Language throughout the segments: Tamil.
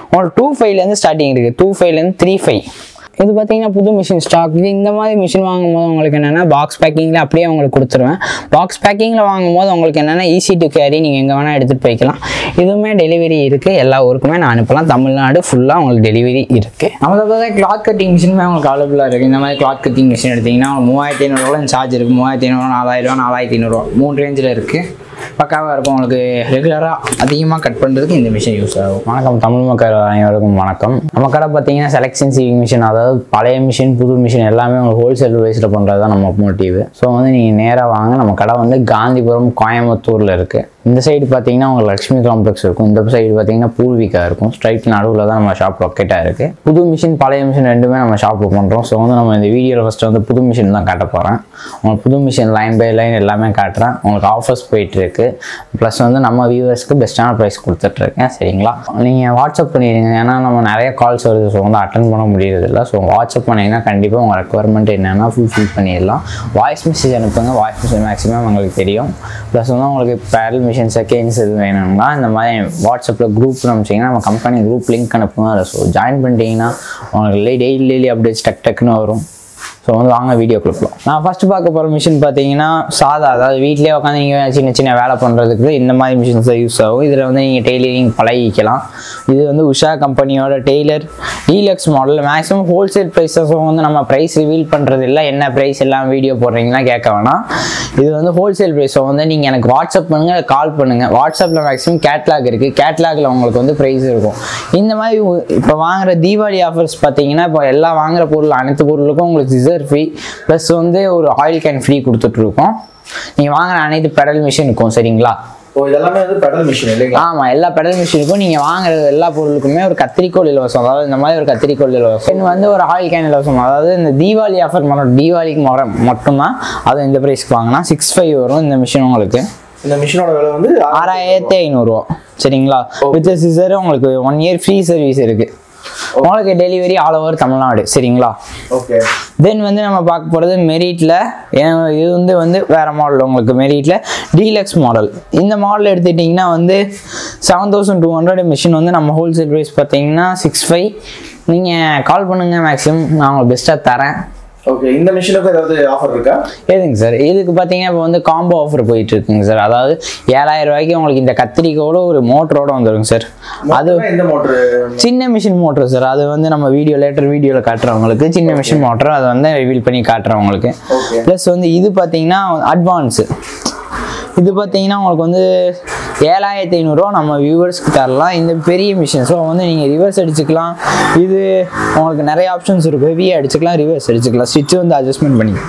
உங்களுக்கு டூ ஃபைவ்லேருந்து ஸ்டார்டிங் இருக்குது டூ ஃபைவ்லேருந்து த்ரீ ஃபைவ் இது பார்த்தீங்கன்னா புது மிஷின் ஸ்டாக் இது இந்த மாதிரி மிஷின் வாங்கும்போது உங்களுக்கு என்னென்னா பாக்ஸ் பேக்கிங்கில் அப்படியே உங்களுக்கு கொடுத்துருவேன் பாக்ஸ் பேக்கிங்கில் வாங்கும்போது உங்களுக்கு என்னென்னா ஈஸி டு கேரி நீங்கள் எங்கே வேணால் எடுத்துகிட்டு போய்க்கலாம் இதுவுமே டெலிவரி இருக்குது எல்லா ஊருக்குமே நான் அனுப்பலாம் தமிழ்நாடு ஃபுல்லாக உங்களுக்கு டெலிவரி இருக்குது நம்ம பார்த்தா கிளாத் கட்டிங் மிஷினுமே உங்களுக்கு அவைலபிளாக இருக்குது இந்த மாதிரி கிளாத் கட்டிங் மிஷின் எடுத்திங்கன்னா மூவாயிரத்தி ஐநூறுரூவா சார்ஜ் இருக்குது மூவாயிரத்தி ஐநூறுவா நாலாயிரரூவா நாலாயிரத்தி ஐநூறுரூவா மூணு ரேஞ்சில் இருக்குது பக்காவாக இருக்கும் உங்களுக்கு ரெகுலராக அதிகமாக கட் பண்ணுறதுக்கு இந்த மிஷின் யூஸ் ஆகும் வணக்கம் தமிழ் மக்கள் அனைவருக்கும் வணக்கம் நம்ம கடை பார்த்தீங்கன்னா செலெக்ஷன் சீவிங் மிஷின் அதாவது பழைய மிஷின் புது மிஷின் எல்லாமே உங்களுக்கு ஹோல்சேல் ப்ரைஸில் பண்ணுறது தான் நம்ம மோட்டிவ் ஸோ வந்து நீங்கள் நேராக வாங்க நம்ம கடை வந்து காந்திபுரம் கோயம்புத்தூரில் இருக்குது இந்த சைடு பார்த்தீங்கன்னா உங்களுக்கு லக்ஷ்மி காம்ப்ளெக்ஸ் இருக்கும் இந்த சைடு பார்த்தீங்கன்னா பூர்விகா இருக்கும் ஸ்ட்ரைட் நடுவில் தான் நம்ம ஷாப் லொக்கேட்டாக இருக்குது புது மிஷின் பழைய மிஷின் ரெண்டுமே நம்ம ஷாப்பில் பண்ணுறோம் ஸோ வந்து நம்ம இந்த வீடியோவில் ஃபஸ்ட்டு வந்து புது மிஷின் தான் காட்ட போகிறேன் உங்களுக்கு புது மிஷின் லைன் பை லைன் எல்லாமே காட்டுறேன் உங்களுக்கு ஆஃபர்ஸ் போயிட்டுருக்கு ப்ளஸ் வந்து நம்ம வியூவர்ஸ்க்கு பெஸ்ட்டான ப்ரைஸ் கொடுத்துட்ருக்கேன் சரிங்களா நீங்கள் வாட்ஸ்அப் பண்ணிடுங்க ஏன்னா நம்ம நிறைய கால்ஸ் வருது ஸோ வந்து அட்டன் பண்ண முடியறதில்ல ஸோ வாட்ஸ்அப் பண்ணிங்கன்னா கண்டிப்பாக உங்கள் ரெக்குவயர்மெண்ட் என்னென்னா ஃபுல்ஃபில் பண்ணிடலாம் வாய்ஸ் மெசேஜ் அனுப்புங்க வாய்ஸ் மெசேஜ் மேக்ஸிமம் உங்களுக்கு தெரியும் ப்ளஸ் வந்து உங்களுக்கு பேரல் மிஷின் செகண்ட்ஸ் இது வேணும்னா இந்த மாதிரி வாட்ஸ்அப்பில் குரூப் அனுப்பிச்சிங்கன்னா நம்ம கம்பெனி குரூப் லிங்க் அனுப்புங்க அதை ஸோ ஜாயின் பண்ணிட்டீங்கன்னா உங்களுக்கு டெய்லி டெய்லி அப்டேட்ஸ் டக் டக்குன்னு வரும் ஸோ வந்து வாங்க வீடியோ கொடுப்போம் நான் ஃபஸ்ட்டு பார்க்க போகிற மிஷின் பார்த்தீங்கன்னா சாதா அதாவது வீட்டிலே உட்காந்து நீங்கள் சின்ன சின்ன வேலை பண்ணுறதுக்கு இந்த மாதிரி மிஷின்ஸ் தான் யூஸ் ஆகும் இதில் வந்து நீங்கள் டெய்லரிங் பழகிக்கலாம் இது வந்து உஷா கம்பெனியோட tailor deluxe model maximum wholesale prices வந்து நம்ம ப்ரைஸ் ரிவீல் பண்ணுறது இல்லை என்ன ப்ரைஸ் எல்லாம் வீடியோ போடுறீங்கன்னா கேட்க வேணாம் இது வந்து ஹோல்சேல் ப்ரைஸ் வந்து நீங்கள் எனக்கு வாட்ஸ்அப் பண்ணுங்கள் கால் பண்ணுங்கள் வாட்ஸ்அப்பில் மேக்ஸிமம் கேட்லாக் இருக்குது கேட்லாகில் உங்களுக்கு வந்து ப்ரைஸ் இருக்கும் இந்த மாதிரி இப்போ வாங்குற தீபாவளி ஆஃபர்ஸ் பார்த்தீங்கன்னா இப்போ எல்லா வாங்குற பொருள் அனைத்து பொருளுக்கும் உங்களுக்கு சிசர் ஃப்ரீ ப்ளஸ் வந்து ஒரு ஆயில் கேன் ஃப்ரீ கொடுத்துட்ருக்கோம் நீங்கள் வாங்குற அனைத்து பெடல் மிஷினுக்கும் சரிங்களா ஓ இதெல்லாமே வந்து பெடல் மிஷின் இல்லைங்களா ஆமாம் எல்லா பெடல் மிஷினுக்கும் நீங்கள் வாங்குற எல்லா பொருளுக்குமே ஒரு கத்திரிக்கோள் இலவசம் அதாவது இந்த மாதிரி ஒரு கத்திரிக்கோள் இலவசம் இன்னும் வந்து ஒரு ஆயில் கேன் இலவசம் அதாவது இந்த தீபாவளி ஆஃபர் மட்டும் தீபாவளிக்கு முறை மட்டும்தான் அது இந்த ப்ரைஸ்க்கு வாங்கினா சிக்ஸ் ஃபைவ் வரும் இந்த மிஷின் உங்களுக்கு இந்த மிஷினோட விலை வந்து ஆறாயிரத்தி ஐநூறுரூவா சரிங்களா வித் சிசர் உங்களுக்கு ஒன் இயர் ஃப்ரீ சர்வீஸ் இருக்குது உங்களுக்கு டெலிவரி ஆல் ஓவர் தமிழ்நாடு சரிங்களா ஓகே தென் வந்து நம்ம பார்க்க போகிறது மெரிட்டில் இது வந்து வந்து வேறு மாடல் உங்களுக்கு மெரிட்டில் டீலக்ஸ் மாடல் இந்த மாடல் எடுத்துட்டிங்கன்னா வந்து seven thousand two hundred machine வந்து நம்ம ஹோல்சேல் ப்ரைஸ் பார்த்தீங்கன்னா சிக்ஸ் ஃபைவ் நீங்கள் கால் பண்ணுங்கள் மேக்ஸிமம் நான் உங்களுக்கு பெஸ்ட்டாக தரேன் ஓகே இந்த மிஷினுக்கு ஏதாவது ஆஃபர் இருக்கா எதுங்க சார் இதுக்கு பார்த்தீங்கன்னா இப்போ வந்து காம்போ ஆஃபர் போயிட்டு இருக்குங்க சார் அதாவது ஏழாயிரம் ரூபாய்க்கு உங்களுக்கு இந்த கத்திரிக்கோட ஒரு மோட்டரோட வந்துருங்க சார் அது மொத்தமா எந்த மோட்டர் சின்ன மிஷின் மோட்டர் சார் அது வந்து நம்ம வீடியோ லேட்டர் வீடியோவில் காட்டுறவங்களுக்கு சின்ன மிஷின் மோட்டர் அதை வந்து ரிவீல் பண்ணி காட்டுறவங்களுக்கு ஓகே ப்ளஸ் வந்து இது பார்த்தீங்கன்னா அட்வான்ஸு இது பார்த்தீங்கன்னா உங்களுக்கு வந்து ஏழாயிரத்தி ஐநூறுரூவா நம்ம வியூவர்ஸ்க்கு தரலாம் இந்த பெரிய மிஷின் ஸோ வந்து நீங்கள் ரிவர்ஸ் அடிச்சுக்கலாம் இது உங்களுக்கு நிறைய ஆப்ஷன்ஸ் இருக்கும் ஹெவியாக அடிச்சுக்கலாம் ரிவர்ஸ் அடிச்சுக்கலாம் ஸ்டிச் வந்து அட்ஜஸ்ட்மெண்ட் பண்ணி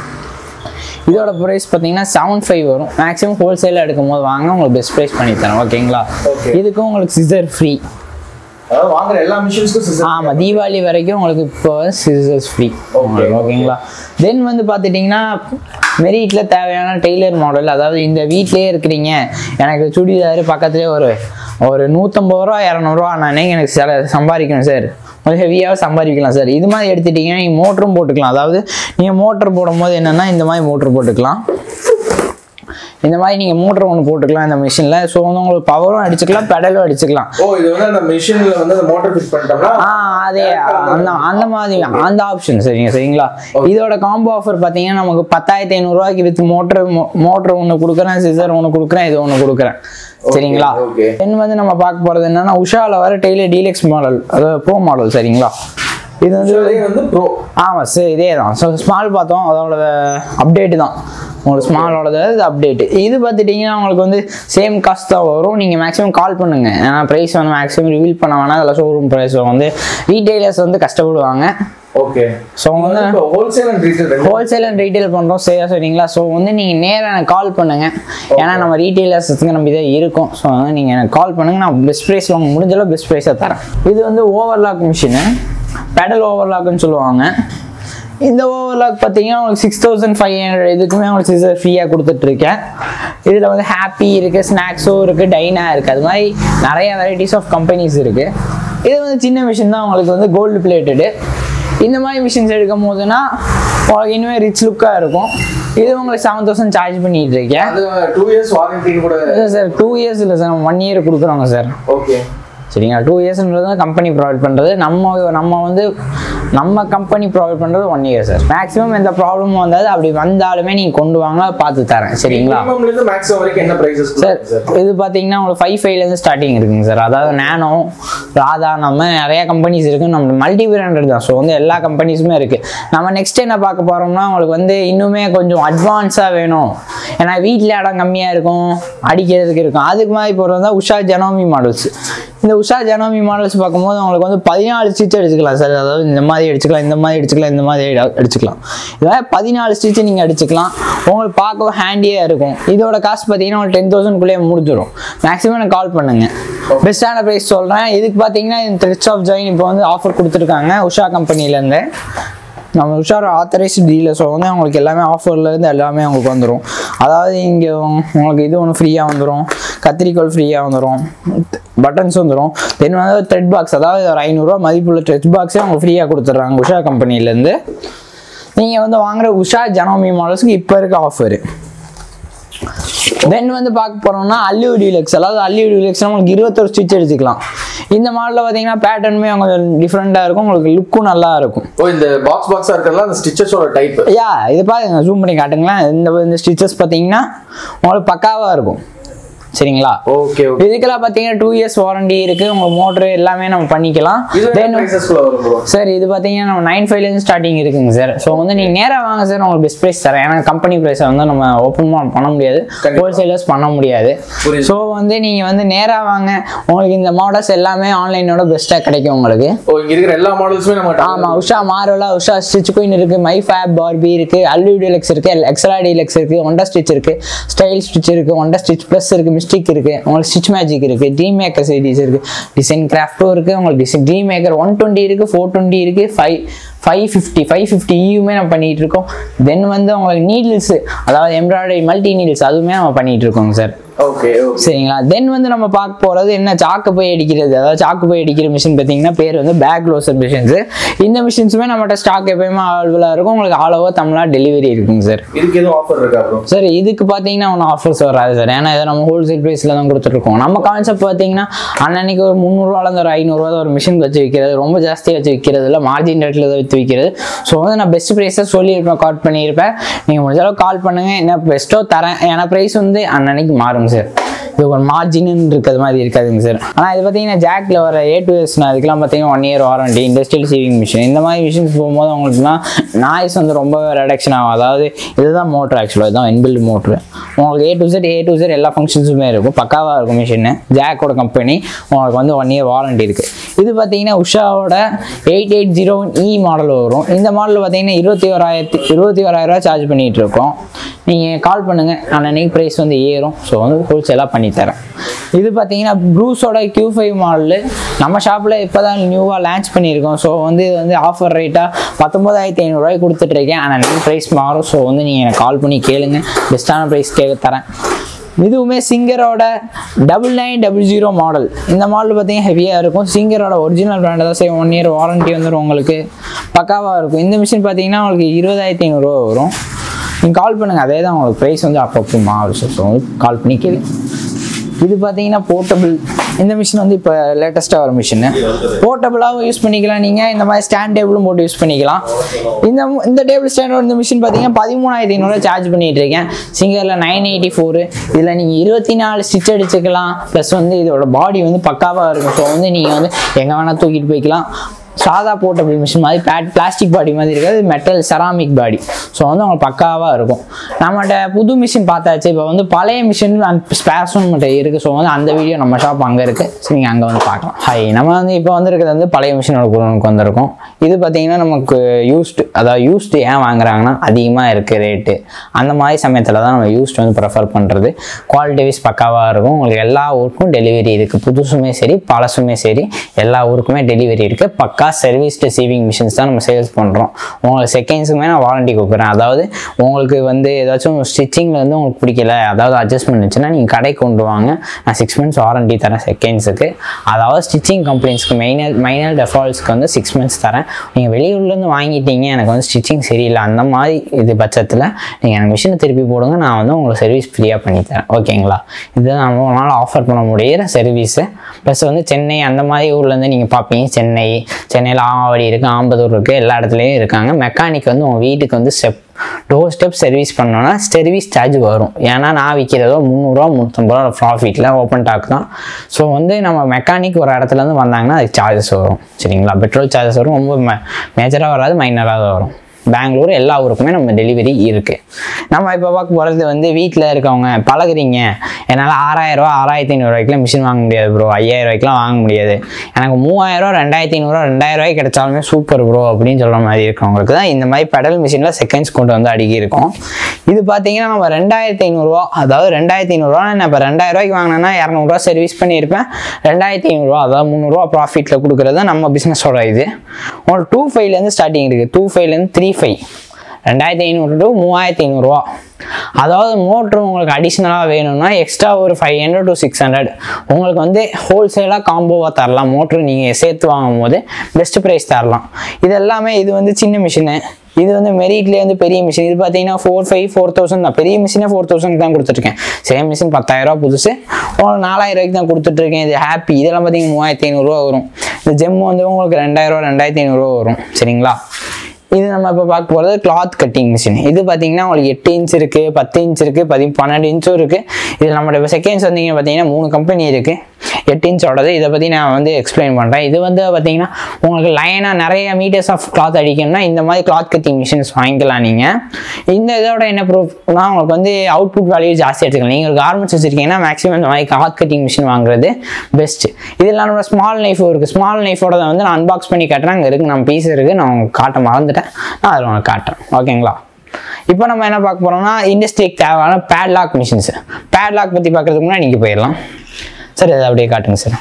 இதோட ப்ரைஸ் பார்த்தீங்கன்னா செவன் ஃபைவ் வரும் மேக்ஸிமம் ஹோல்சேலில் எடுக்கும் போது வாங்க உங்களுக்கு பெஸ்ட் ப்ரைஸ் பண்ணி தரேன் ஓகேங்களா Okay. இதுக்கும் உங்களுக்கு சிசர் ஃப்ரீ அதாவது வாங்குற எல்லா மிஷின்ஸ்க்கும் சிசர் ஆமாம் தீபாவளி வரைக்கும் உங்களுக்கு இப்போ சிசர்ஸ் ஃப்ரீ உங்களுக்கு ஓகேங்களா தென் வந்து பார்த்துட்டிங்கன்னா மெரிட்டில் தேவையான டெய்லர் மாடல் அதாவது இந்த வீட்டிலே இருக்கிறீங்க எனக்கு சுடிதார் பக்கத்துலேயே ஒரு ஒரு நூற்றம்பது ரூபா இரநூறுவா நானே எனக்கு சில சம்பாதிக்கணும் சார் கொஞ்சம் ஹெவியாக சம்பாதிக்கலாம் சார் இது மாதிரி எடுத்துட்டிங்கன்னா நீங்கள் மோட்டரும் போட்டுக்கலாம் அதாவது நீங்கள் மோட்டர் போடும்போது என்னென்னா இந்த மாதிரி மோட்டர் போட்டுக்கலாம் இந்த மாதிரி நீங்கள் மோட்டர் ஒன்று போட்டுக்கலாம் இந்த மிஷினில் ஸோ வந்து உங்களுக்கு பவரும் அடிச்சுக்கலாம் பெடலும் அடிச்சுக்கலாம் ஓ இது வந்து அந்த மிஷின்ல வந்து அந்த மோட்டர் ஃபிட் பண்ணிட்டோம்னா ஆ அதே அந்த அந்த மாதிரி அந்த ஆப்ஷன் சரிங்க சரிங்களா இதோட காம்போ ஆஃபர் பார்த்தீங்கன்னா நமக்கு பத்தாயிரத்தி ஐநூறுரூவாய்க்கு வித் மோட்டர் மோட்டர் ஒன்று கொடுக்குறேன் சிசர் ஒன்று கொடுக்குறேன் இது ஒன்று கொடுக்குறேன் சரிங்களா ஓகே தென் வந்து நம்ம பார்க்க போகிறது என்னன்னா உஷாவில் வர டெய்லர் டீலக்ஸ் மாடல் அதாவது ப்ரோ மாடல் சரிங்களா இது வந்து இதே வந்து ப்ரோ ஆமாம் சார் இதே தான் ஸோ ஸ்மால் பார்த்தோம் அதோட அப்டேட்டு தான் உங்களுக்கு ஸ்மாலோடது இது அப்டேட் இது பார்த்துட்டிங்கன்னா உங்களுக்கு வந்து சேம் காஸ்ட் தான் வரும் நீங்கள் மேக்ஸிமம் கால் பண்ணுங்கள் ஏன்னா ப்ரைஸ் வந்து மேக்ஸிமம் ரிவீல் பண்ண வேணாம் அதில் ஷோரூம் ப்ரைஸ் வந்து ரீட்டைலர்ஸ் வந்து கஷ்டப்படுவாங்க ஓகே ஸோ வந்து ஹோல்சேல் அண்ட் ரீட்டைல் ரெண்டு ஹோல்சேல் அண்ட் ரீட்டைல் பண்ணுறோம் சரியா சரிங்களா ஸோ வந்து நீங்கள் நேராக எனக்கு கால் பண்ணுங்கள் ஏன்னா நம்ம ரீட்டைலர்ஸுக்கு நம்ம இதே இருக்கும் ஸோ வந்து நீங்கள் எனக்கு கால் பண்ணுங்கள் நான் பெஸ்ட் ப்ரைஸில் உங்களுக்கு முடிஞ்சளவு பெஸ்ட் ப்ரைஸாக தரேன் இது வந்து ஓவர்லாக் மிஷினு பெடல் ஓவர்லாக்னு சொல்லுவாங்க இந்த ஓவர்லாக் பார்த்தீங்கன்னா உங்களுக்கு சிக்ஸ் தௌசண்ட் ஃபைவ் ஹண்ட்ரட் இதுக்குமே உங்களுக்கு சிசர் ஃப்ரீயாக கொடுத்துட்ருக்கேன் இதில் வந்து ஹாப்பி இருக்குது ஸ்நாக்ஸோ இருக்குது டைனா இருக்குது அது மாதிரி நிறைய வெரைட்டிஸ் ஆஃப் கம்பெனிஸ் இருக்குது இது வந்து சின்ன மிஷின் தான் உங்களுக்கு வந்து கோல்டு பிளேட்டடு இந்த மாதிரி மிஷின்ஸ் எடுக்கும் போதுன்னா உங்களுக்கு இனிமே ரிச் லுக்காக இருக்கும் இது உங்களுக்கு செவன் தௌசண்ட் சார்ஜ் பண்ணிட்டு இருக்கேன் அது டூ இயர்ஸ் வாரண்டின்னு கூட இல்லை சார் டூ இயர்ஸ் இல்லை சார் ஒன் இயர் கொடுக்குறோங்க சார் ஓகே சரிங்களா டூ இயர்ஸ்ன்றது கம்பெனி ப்ரொவைட் பண்ணுறது நம்ம நம்ம வந்து நம்ம கம்பெனி ப்ரொவைட் பண்ணுறது ஒன் இயர் சார் மேக்ஸிமம் எந்த ப்ராப்ளமும் வந்தாது அப்படி வந்தாலுமே நீங்கள் கொண்டு வாங்க பார்த்து தரேன் சரிங்களா மினிமம்ல இருந்து மேக்ஸிமம் வரைக்கும் என்ன பிரைசஸ் சார் சார் இது பார்த்தீங்கன்னா உங்களுக்கு ஃபைவ் ஃபைவ்லேருந்து ஸ்டார்டிங் இருக்குங்க சார் அதாவது நேனோ ராதா நம்ம நிறைய கம்பெனிஸ் இருக்குது நம்ம மல்டி பிராண்டட் தான் ஸோ வந்து எல்லா கம்பெனிஸுமே இருக்குது நம்ம நெக்ஸ்ட் என்ன பார்க்க போகிறோம்னா உங்களுக்கு வந்து இன்னுமே கொஞ்சம் அட்வான்ஸாக வேணும் ஏன்னா வீட்டில் இடம் கம்மியாக இருக்கும் அடிக்கிறதுக்கு இருக்கும் அதுக்கு மாதிரி இப்போ வந்து உஷா ஜெனோமி மாடல்ஸ் இந்த உஷா ஜெனோமி மாடல்ஸ் பார்க்கும்போது உங்களுக்கு வந்து பதினாலு ஸ்டிச் அடிச்சுக்கலாம் சார் அதாவது இந்த மாதிரி அடிச்சுக்கலாம் இந்த மாதிரி அடிச்சுக்கலாம் இந்த மாதிரி அடி- அடிச்சுக்கலாம் இதாவது பதினாலு ஸ்டிச் நீங்கள் அடிச்சுக்கலாம் உங்களுக்கு பார்க்கவும் ஹேண்டியாக இருக்கும் இதோட காசு பார்த்தீங்கன்னா ஒரு டென் தௌசண்ட்குள்ளேயே முடிஞ்சிடும் மேக்ஸிமம் எனக்கு கால் பண்ணுங்க பெஸ்ட்டான ப்ரைஸ் சொல்கிறேன் இதுக்கு பார்த்தீங்கன்னா இந்த த்ரெட்ஸ் ஆஃப் ஜாயின் இப்போ வந்து ஆஃபர் கொடுத்துருக்காங்க உஷா கம்பெனிலேருந்து நம்ம உஷார் ஆத்தரைஸ்டு டீலர் ஸோ வந்து அவங்களுக்கு எல்லாமே ஆஃபர்லேருந்து எல்லாமே அவங்களுக்கு வந்துடும் அதாவது இங்கே உங்களுக்கு இது ஒன்று ஃப்ரீயாக வந்துடும் கத்திரிக்கோல் ஃப்ரீயாக வந்துடும் பட்டன்ஸ் வந்துடும் தென் வந்து த்ரெட் பாக்ஸ் அதாவது ஒரு ஐநூறுரூவா மதிப்புள்ள த்ரெட் பாக்ஸே அவங்க ஃப்ரீயாக கொடுத்துட்றாங்க உஷா கம்பெனிலேருந்து நீங்கள் வந்து வாங்குற உஷா ஜனோமி மாடல்ஸ்க்கு இப்போ இருக்க ஆஃபரு தென் வந்து பார்க்க போறோம்னா அல்லியூ டியூலெக்ஸ் அதாவது அல்லியூ டியூலெக்ஸ் உங்களுக்கு இருபத்தொரு ஸ்டிச் எடுத்துக்கலாம் இந்த மாடலில் பார்த்தீங்கன்னா பேட்டர்னுமே கொஞ்சம் டிஃப்ரெண்ட்டாக இருக்கும் உங்களுக்கு லுக்கும் நல்லா இருக்கும் ஓ இந்த பாக்ஸ் பாக்ஸா இருக்கிறதுல அந்த ஸ்டிச்சஸோட டைப் யா இது பாருங்க ஜூம் பண்ணி காட்டுங்களேன் இந்த இந்த ஸ்டிச்சஸ் பார்த்தீங்கன்னா உங்களுக்கு பக்காவாக இருக்கும் சரிங்களா ஓகே ஓகே இதுக்கெல்லாம் பார்த்தீங்கன்னா டூ இயர்ஸ் வாரண்டி இருக்கு உங்களுக்கு மோட்ரு எல்லாமே நம்ம பண்ணிக்கலாம் இது தென் பிரைசஸ்க்குள்ள வரும் ப்ரோ சார் இது பார்த்தீங்கன்னா நம்ம நைன் ஃபைவ்லேருந்து ஸ்டார்டிங் இருக்குங்க சார் ஸோ வந்து நீங்கள் நேராக வாங்க சார் உங்களுக்கு பெஸ்ட் ப்ரைஸ் தரேன் ஏன்னா கம்பெனி ப்ரைஸை வந்து நம்ம ஓப்பன் பண்ண முடியாது கண்டிப்பா. ஹோல்சேலர்ஸ் பண்ண முடியாது புரியுது. ஸோ வந்து நீங்கள் வந்து நேராக வாங்க உங்களுக்கு இந்த மாடல்ஸ் எல்லாமே ஆன்லைனோட பெஸ்ட்டாக கிடைக்கும் உங்களுக்கு ஓ இங்க இருக்கிற எல்லா மாடல்ஸுமே நம்ம ஆமாம் உஷா மாரோலா உஷா ஸ்டிச் குயின் இருக்குது மை ஃபேப் பார்பி இருக்குது அல்லு டீலக்ஸ் இருக்குது எக்ஸலா டீலக்ஸ் இருக்குது ஒண்டா ஸ்டிச் இருக்குது ஸ்டைல் ஸ்டிச் இருக்குது ஒண்டா ஸ்டிச் ப்ளஸ் இருக்குது மிஸ்டிக் இருக்குது உங்களுக்கு ஸ்டிச் மேஜிக் இருக்குது ட்ரீம் மேக்கர் சீரிஸ் இருக்குது டிசைன் கிராஃப்ட்டும் இருக்குது உங்களுக்கு design dream maker one twenty இருக்குது ஃபோர் டுவெண்ட்டி இருக்குது five five fifty five fifty இயுமே நம்ம பண்ணிகிட்டு இருக்கோம் தென் வந்து உங்களுக்கு நீடில்ஸ் அதாவது எம்ப்ராய்டரி மல்டி நீடில்ஸ் அதுவுமே நம்ம பண்ணிகிட்டு இருக்கோங்க சார் ஓகே ஓகே சரிங்களா தென் வந்து நம்ம பார்க்க போகிறது என்ன சாக்கு போய் அடிக்கிறது அதாவது சாக்கு போய் அடிக்கிற மிஷின் பார்த்தீங்கன்னா பேர் வந்து பேக் க்ளோசர் மிஷின்ஸ் இந்த மிஷின்ஸுமே நம்மகிட்ட ஸ்டாக் எப்பயுமே அவைலபிளாக இருக்கும் உங்களுக்கு ஆல் ஓவர் தமிழ்நாடு டெலிவரி இருக்குங்க சார் இதுக்கு எதுவும் ஆஃபர் இருக்கா ப்ரோ சார் இதுக்கு பார்த்தீங்கன்னா ஒன்றும் ஆஃபர்ஸ் வராது சார் ஏன்னா இதை நம்ம ஹோல்சேல் ப்ரைஸில் தான் கொடுத்துட்ருக்கோம் நம்ம கான்செப்ட் பார்த்தீங்கன்னா அன்னன்னைக்கு ஒரு முந்நூறுவாலேருந்து ஒரு ஐநூறுரூவா ஒரு மிஷின் வச்சு விற்கிறது ரொம்ப ஜாஸ்தியாக வச்சு விற்கிறது இல்லை மார்ஜின் ரேட்டில் தான் விற்று விற்கிறது ஸோ வந்து நான் பெஸ்ட் ப்ரைஸை சொல்லியிருப்பேன் கால் பண்ணியிருப்பேன் நீங்கள் முடிஞ்ச அளவுக்கு கால் பண்ணுங்கள் என்ன பெஸ்ட்டோ தரேன் ஏன்னா ப்ரைஸ் வந்து அன்னன்னைக்கு மாறும் சார் இது ஒரு மார்ஜின் இருக்கிறது மாதிரி இருக்காதுங்க சார் ஆனால் இது பார்த்தீங்கன்னா ஜாக்ல வர ஏ டு எஸ் அதுக்கெல்லாம் பார்த்தீங்கன்னா one year warranty industrial sewing machine இந்த மாதிரி மிஷின்ஸ் போகும்போது உங்களுக்குலாம் நாய்ஸ் வந்து ரொம்ப ரெடக்ஷன் ஆகும் அதாவது இதுதான் மோட்ரு ஆக்சுவலாக இதுதான் இன்பில்ட் மோட்ரு உங்களுக்கு A to Z A to Z எல்லா ஃபங்க்ஷன்ஸுமே இருக்கும் பக்காவாக இருக்கும் மிஷின் ஜாக்கோட கம்பெனி உங்களுக்கு வந்து ஒன் இயர் வாரண்டி இருக்குது இது பார்த்தீங்கன்னா உஷாவோட eight eight zero E model வரும் இந்த மாடல் பார்த்தீங்கன்னா இருபத்தி ஓராயிரத்தி இருபத்தி ஓராயிரம் ரூபாய் சார்ஜ் பண்ணிகிட்டு இருக்கோம் நீங்கள் கால் பண்ணுங்கள் அன்னன்னைக்கு ப்ரைஸ் வந்து ஏறும் ஸோ வந்து ஹோல்சேலாக பண்ணித்தரேன் இது பார்த்தீங்கன்னா ப்ரூஸோட Q5 ஃபைவ் மாடலு நம்ம ஷாப்பில் இப்போ தான் நியூவாக லான்ச் பண்ணியிருக்கோம் ஸோ வந்து இது வந்து ஆஃபர் ரேட்டாக பத்தொம்போதாயிரத்தி ஐநூறுரூவாய்க்கு கொடுத்துட்ருக்கேன் ஆனால் நெக்ஸ்ட் ப்ரைஸ் மாறும் ஸோ வந்து நீங்கள் எனக்கு கால் பண்ணி கேளுங்க பெஸ்ட்டான ப்ரைஸ் கேட்க தரேன் இதுவுமே சிங்கரோட double nine double zero model இந்த மாடல் பார்த்தீங்கன்னா ஹெவியாக இருக்கும் சிங்கரோட ஒரிஜினல் பிராண்ட் தான் சரி ஒன் இயர் வாரண்டி வந்துடும் உங்களுக்கு பக்காவாக இருக்கும் இந்த மிஷின் பார்த்தீங்கன்னா உங்களுக்கு இருபதாயிரத்தி ஐநூறுரூவா வரும் நீங்கள் கால் பண்ணுங்கள் அதே தான் உங்களுக்கு ப்ரைஸ் வந்து அப்பப்போ மாறும் ஸோ கால் பண்ணி கேளு இது பார்த்தீங்கன்னா போர்ட்டபிள் இந்த மிஷின் வந்து இப்போ லேட்டஸ்ட்டாக வர மிஷின் போர்ட்டபிளாகவும் யூஸ் பண்ணிக்கலாம் நீங்கள் இந்த மாதிரி ஸ்டாண்ட் டேபிளும் போட்டு யூஸ் பண்ணிக்கலாம் இந்த மு- இந்த டேபிள் ஸ்டாண்டோட இந்த மிஷின் பார்த்தீங்கன்னா பதிமூணாயிரத்தி ஐநூறுவா சார்ஜ் பண்ணிட்டு இருக்கேன் சிங்கரில் நைன் எயிட்டி ஃபோரு இதில் நீங்கள் இருபத்தி நாலு ஸ்டிச் அடிச்சுக்கலாம் ப்ளஸ் வந்து இதோட பாடி வந்து பக்காவாக இருக்கும் ஸோ வந்து நீங்கள் வந்து எங்கே வேணால் தூக்கிட்டு போய்க்கலாம் சாதா போர்ட்டபிள் மிஷின் மாதிரி பேட் பிளாஸ்டிக் பாடி மாதிரி இருக்காது மெட்டல் செராமிக் பாடி ஸோ வந்து உங்களுக்கு பக்காவாக இருக்கும் நம்மகிட்ட புது மிஷின் பார்த்தாச்சு இப்போ வந்து பழைய மிஷின் ஸ்பேர்ஸும் நம்மகிட்ட இருக்குது ஸோ வந்து அந்த வீடியோ நம்ம ஷாப் அங்கே இருக்குது ஸோ நீங்கள் அங்கே வந்து பார்க்கலாம் ஹை நம்ம வந்து இப்போ வந்துருக்கிறது வந்து பழைய மிஷினோட குரோனுக்கு வந்திருக்கோம் இது பார்த்தீங்கன்னா நமக்கு யூஸ்டு அதாவது யூஸ்டு ஏன் வாங்குறாங்கன்னா அதிகமாக இருக்குது ரேட்டு அந்த மாதிரி சமயத்தில் தான் நம்ம யூஸ்டு வந்து ப்ரிஃபர் பண்ணுறது குவாலிட்டி வைஸ் பக்காவாக இருக்கும் உங்களுக்கு எல்லா ஊருக்கும் டெலிவரி இருக்குது புதுசுமே சரி பழசுமே சரி எல்லா ஊருக்குமே டெலிவரி இருக்குது பக்கா பக்கா சர்வீஸ் ரிசீவிங் மிஷின்ஸ் தான் நம்ம சேல்ஸ் பண்ணுறோம் உங்களுக்கு செகண்ட்ஸுக்குமே நான் வாரண்டி கொடுக்குறேன் அதாவது உங்களுக்கு வந்து ஏதாச்சும் ஸ்டிச்சிங்கில் வந்து உங்களுக்கு பிடிக்கல அதாவது அட்ஜஸ்ட்மெண்ட் இருந்துச்சுன்னா நீங்கள் கடைக்கு கொண்டு வாங்க நான் சிக்ஸ் மந்த்ஸ் வாரண்டி தரேன் செகண்ட்ஸுக்கு அதாவது ஸ்டிச்சிங் கம்பெனிஸ்க்கு மெயினர் மைனர் டெஃபால்ட்ஸ்க்கு வந்து சிக்ஸ் மந்த்ஸ் தரேன் நீங்கள் வெளியூர்லேருந்து வாங்கிட்டீங்க எனக்கு வந்து ஸ்டிச்சிங் சரியில்லை அந்த மாதிரி இது பட்சத்தில் நீங்கள் எனக்கு மிஷினை திருப்பி போடுங்க நான் வந்து உங்களுக்கு சர்வீஸ் ஃப்ரீயாக பண்ணி தரேன் ஓகேங்களா இதுதான் நம்மளால் ஆஃபர் பண்ண முடியிற சர்வீஸு ப்ளஸ் வந்து சென்னை அந்த மாதிரி ஊர்லேருந்து நீங்கள் பார்ப்பீங்க சென்னை சென்னையில் ஆவடி இருக்குது ஆம்பதூர் இருக்குது எல்லா இடத்துலையும் இருக்காங்க மெக்கானிக் வந்து உங்கள் வீட்டுக்கு வந்து ஸ்டெப் டோர் ஸ்டெப் சர்வீஸ் பண்ணோன்னா சர்வீஸ் சார்ஜ் வரும் ஏன்னா நான் விற்கிறதோ முந்நூறுரூவா முந்நூற்றம்பது ரூபா ப்ராஃபிட்டில் ஓப்பன் டாக் தான் ஸோ வந்து நம்ம மெக்கானிக் ஒரு இடத்துலேருந்து வந்தாங்கன்னா அதுக்கு சார்ஜஸ் வரும் சரிங்களா பெட்ரோல் சார்ஜஸ் வரும் ரொம்ப மே மேஜராக வராது மைனராக தான் வரும் பெங்களூர் எல்லா ஊருக்குமே நம்ம டெலிவரி இருக்குது நம்ம இப்போ பார்க்க போகிறது வந்து வீட்டில் இருக்கவங்க பழகுறீங்க என்னால் ஆறாயிரரூவா ஆறாயிரத்தி ஐநூறுரூவாய்க்குலாம் மிஷின் வாங்க முடியாது ப்ரோ ஐயாயிரம் ரூபாய்க்குலாம் வாங்க முடியாது எனக்கு மூவாயிரரூவா ரெண்டாயிரத்தி ஐநூறுரூவா ரெண்டாயிரம் ரூபாய்க்கு கிடைச்சாலுமே சூப்பர் ப்ரோ அப்படின்னு சொல்கிற மாதிரி இருக்கவங்களுக்கு தான் இந்த மாதிரி பெடல் மிஷினில் செகண்ட்ஸ் கொண்டு வந்து அடுக்கி இருக்கோம் இது பார்த்தீங்கன்னா நம்ம ரெண்டாயிரத்தி ஐநூறுரூவா அதாவது ரெண்டாயிரத்தி ஐநூறுரூவா நான் இப்போ ரெண்டாயிரம் ரூபாய்க்கு வாங்கினேன்னா இரநூறுவா சர்வீஸ் பண்ணியிருப்பேன் ரெண்டாயிரத்தி ஐநூறுரூவா அதாவது முந்நூறுரூவா ப்ராஃபிட்டில் கொடுக்குறது தான் நம்ம பிஸ்னஸோட இது உங்களுக்கு டூ ஃபைவ்லேருந்து ஸ்டார்டிங் இருக்குது டூ ஃபைவ்லேருந்து த்ரீ ஃபைவ் ரெண்டாயிரத்தி ஐநூறு டு மூவாயிரத்தி ஐநூறுரூவா அதாவது மோட்ரு உங்களுக்கு அடிஷ்னலாக வேணும்னா எக்ஸ்ட்ரா ஒரு five hundred to six hundred உங்களுக்கு வந்து ஹோல்சேலாக காம்போவாக தரலாம் மோட்ரு நீங்கள் சேர்த்து வாங்கும் போது பெஸ்ட் ப்ரைஸ் தரலாம் இது எல்லாமே இது வந்து சின்ன மிஷினு இது வந்து மெரிட்லேயே வந்து பெரிய மிஷின் இது பார்த்தீங்கன்னா ஃபோர் ஃபைவ் ஃபோர் தௌசண்ட் தான் பெரிய மிஷினே ஃபோர் தௌசண்ட் தான் கொடுத்துருக்கேன் சேம் மிஷின் பத்தாயிரரூவா புதுசு உங்களுக்கு நாலாயிரம் ரூபாய்க்கு தான் கொடுத்துட்ருக்கேன் இது ஹாப்பி இதெல்லாம் பார்த்தீங்கன்னா மூவாயிரத்தி ஐநூறுரூவா வரும் இந்த ஜெம் வந்து உங்களுக்கு ரெண்டாயிரரூவா ரெண்டாயிரத்தி ஐநூறுரூவா வரும் சரிங்களா இது நம்ம இப்போ பார்க்க போகிறது கிளாத் கட்டிங் மிஷின் இது பார்த்தீங்கன்னா உங்களுக்கு எட்டு இன்ச் இருக்குது பத்து இன்ச் இருக்குது பதி பன்னெண்டு இன்ச்சும் இருக்குது இதில் நம்மளோட இப்போ செகண்ட்ஸ் வந்தீங்க பார்த்தீங்கன்னா மூணு கம்பெனி இருக்குது எட்டு இன்ச்சோடது இதை பற்றி நான் வந்து எக்ஸ்பிளைன் பண்ணுறேன் இது வந்து பார்த்தீங்கன்னா உங்களுக்கு லைனாக நிறைய மீட்டர்ஸ் ஆஃப் கிளாத் அடிக்கணும்னா இந்த மாதிரி கிளாத் கட்டிங் மிஷின்ஸ் வாங்கிக்கலாம் நீங்கள் இந்த இதோட என்ன ப்ரூஃப்னா உங்களுக்கு வந்து அவுட்புட் வேல்யூ ஜாஸ்தி எடுத்துக்கலாம் நீங்கள் ஒரு கார்மெண்ட்ஸ் வச்சுருக்கீங்கன்னா மேக்ஸிமம் இந்த மாதிரி கிளாத் கட்டிங் மிஷின் வாங்குறது பெஸ்ட் இதில் நம்ம ஸ்மால் நைஃபும் இருக்குது ஸ்மால் நைஃபோட வந்து நான் அன்பாக்ஸ் பண்ணி காட்டுறேன் அங்கே இருக்குது நம்ம பீஸ் இருக்குது நான் உங்களுக்கு காட்ட மறந்துட்டேன் நான் அதில் உங்களுக்கு காட்டுறேன் ஓகேங்களா இப்போ நம்ம என்ன பார்க்க போகிறோம்னா இண்டஸ்ட்ரிக்கு தேவையான பேட்லாக் மிஷின்ஸ் பேட்லாக் பற்றி பார்க்குறதுக்கு முன்னாடி நீங்கள் போயிடலாம் சார் இதை அப்படியே காட்டுங்க சார்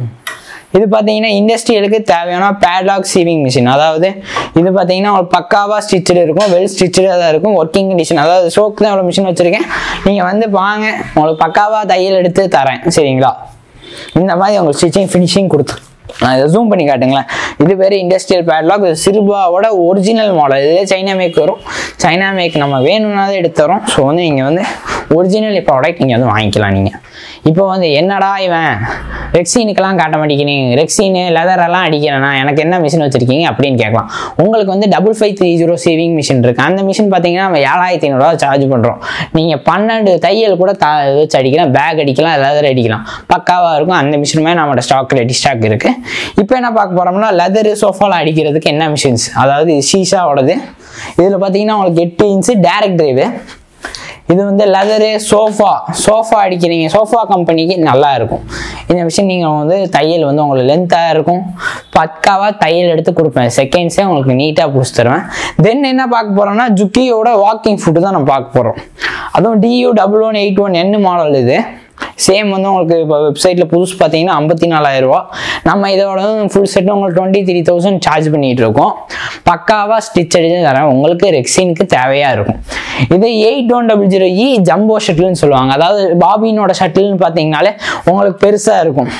இது பார்த்தீங்கன்னா இண்டஸ்ட்ரியலுக்கு தேவையான பேட்லாக் சீவிங் மிஷின் அதாவது இது பார்த்தீங்கன்னா ஒரு பக்காவாக ஸ்டிச்சடு இருக்கும் வெல் ஸ்டிச்சடாக தான் இருக்கும் ஒர்க்கிங் கண்டிஷன் அதாவது ஷோக்கு தான் இவ்வளோ மிஷின் வச்சுருக்கேன் நீங்கள் வந்து வாங்க உங்களுக்கு பக்காவாக தையல் எடுத்து தரேன் சரிங்களா இந்த மாதிரி உங்களுக்கு ஸ்டிச்சிங் ஃபினிஷிங் கொடுத்து நான் இதை ஜூம் பண்ணி காட்டுங்களேன் இது பேர் இண்டஸ்ட்ரியல் பேட்லாக் இது சிறுபாவோட ஒரிஜினல் மாடல் இதே சைனா மேக் வரும் சைனா மேக் நம்ம வேணும்னாலே எடுத்து தரோம் ஸோ வந்து நீங்கள் வந்து ஒரிஜினல் ப்ராடக்ட் நீங்கள் வந்து வாங்கிக்கலாம் நீங்கள் இப்போ வந்து என்னடா இவன் ரெக்ஸீனுக்கெல்லாம் காட்ட மாட்டேங்கிறீங்க ரெக்ஸீனு லெதரெல்லாம் அடிக்கிறேன்னா எனக்கு என்ன மிஷின் வச்சுருக்கீங்க அப்படின்னு கேட்கலாம் உங்களுக்கு வந்து double five three zero sewing machine இருக்குது அந்த மிஷின் பார்த்தீங்கன்னா நம்ம ஏழாயிரத்தி ஐநூறுரூவா சார்ஜ் பண்ணுறோம் நீங்கள் பன்னெண்டு தையல் கூட த வச்சு அடிக்கலாம் பேக் அடிக்கலாம் லெதர் அடிக்கலாம் பக்காவாக இருக்கும் அந்த மிஷினுமே நம்மளோட ஸ்டாக் ரெடி ஸ்டாக் இருக்குது இப்போ என்ன பார்க்க போகிறோம்னா லெதரு சோஃபாவில் அடிக்கிறதுக்கு என்ன மிஷின்ஸ் அதாவது ஷீஷாவோடது இதில் பார்த்தீங்கன்னா உங்களுக்கு எட்டு இன்ச்சு டேரக்ட் டிரைவு இது வந்து லெதரு சோஃபா சோஃபா அடிக்கிறீங்க சோஃபா கம்பெனிக்கு நல்லா இருக்கும் இந்த மிஷின் நீங்கள் வந்து தையல் வந்து உங்களுக்கு லென்த்தாக இருக்கும் பக்காவாக தையல் எடுத்து கொடுப்பேன் செகண்ட்ஸே உங்களுக்கு நீட்டாக பிடிச்சி தருவேன் தென் என்ன பார்க்க போகிறோம்னா ஜுக்கியோட வாக்கிங் ஃபுட்டு தான் நம்ம பார்க்க போகிறோம் அதுவும் டியூ டபுள் ஒன் எயிட் ஒன் என்ன மாடல் இது சேம் வந்து உங்களுக்கு இப்போ வெப்சைட்டில் புதுசு பார்த்தீங்கன்னா ஐம்பத்தி நாலாயிரரூவா நம்ம இதோட ஃபுல் செட்டு உங்களுக்கு டுவெண்ட்டி த்ரீ தௌசண்ட் சார்ஜ் பண்ணிகிட்டு இருக்கோம் பக்காவாக ஸ்டிச் அடிச்சு தரேன் உங்களுக்கு ரெக்ஸினுக்கு தேவையாக இருக்கும் இது eight one double zero E jumbo ஷட்டில்னு சொல்லுவாங்க அதாவது பாபினோட ஷட்டில்னு பார்த்தீங்கனாலே உங்களுக்கு பெருசாக இருக்கும்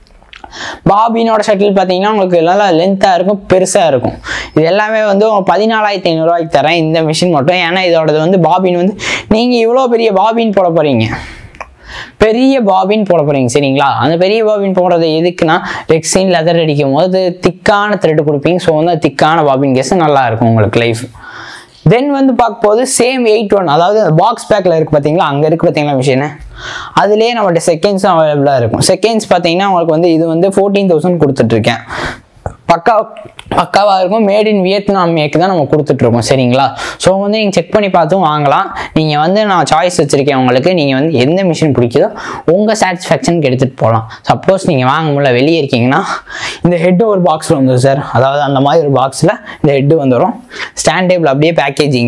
பாபினோட ஷட்டில் பார்த்தீங்கன்னா உங்களுக்கு நல்லா லென்த்தாக இருக்கும் பெருசாக இருக்கும் இது எல்லாமே வந்து பதினாலாயிரத்தி ஐநூறுரூவாய்க்கு தரேன் இந்த மிஷின் மட்டும் ஏன்னா இதோடது வந்து பாபின் வந்து நீங்கள் இவ்வளோ பெரிய பாபின் போட போகிறீங்க பெரிய பாபின் போட போறீங்க சரிங்களா அந்த பெரிய பாபின் போடுறது எதுக்குன்னா ரெக்ஸின் லெதர் அடிக்கும் போது திக்கான த்ரெட் கொடுப்பீங்க ஸோ வந்து திக்கான பாபின் கேஸ் நல்லா இருக்கும் உங்களுக்கு லைஃப் தென் வந்து பார்க்க போது சேம் எயிட் ஒன் அதாவது பாக்ஸ் பேக்கில் இருக்குது பார்த்தீங்களா அங்கே இருக்குது பார்த்தீங்களா மிஷினு அதுலேயே நம்மள்ட்ட செகண்ட்ஸும் அவைலபிளாக இருக்கும் செகண்ட்ஸ் பார்த்தீங்கன்னா உங்களுக்கு வந்து இது வந்து ஃபோர்டீன் தௌசண்ட் கொடுத்துட்ருக்கேன் பக்கா பக்காவாக இருக்கும் மேட் இன் வியட்நாம் மேக் தான் நம்ம கொடுத்துட்ருக்கோம் சரிங்களா ஸோ வந்து நீங்கள் செக் பண்ணி பார்த்தும் வாங்கலாம் நீங்கள் வந்து நான் சாய்ஸ் வச்சுருக்கேன் உங்களுக்கு நீங்கள் வந்து எந்த மிஷின் பிடிக்குதோ உங்கள் சாட்டிஸ்ஃபேக்ஷனுக்கு எடுத்துகிட்டு போகலாம் சப்போஸ் நீங்கள் வாங்க முடியல வெளியே இருக்கீங்கன்னா இந்த ஹெட்டு ஒரு பாக்ஸில் வந்துடும் சார் அதாவது அந்த மாதிரி ஒரு பாக்ஸில் இந்த ஹெட்டு வந்துடும் ஸ்டாண்ட் டேபிள் அப்படியே பேக்கேஜிங் தான்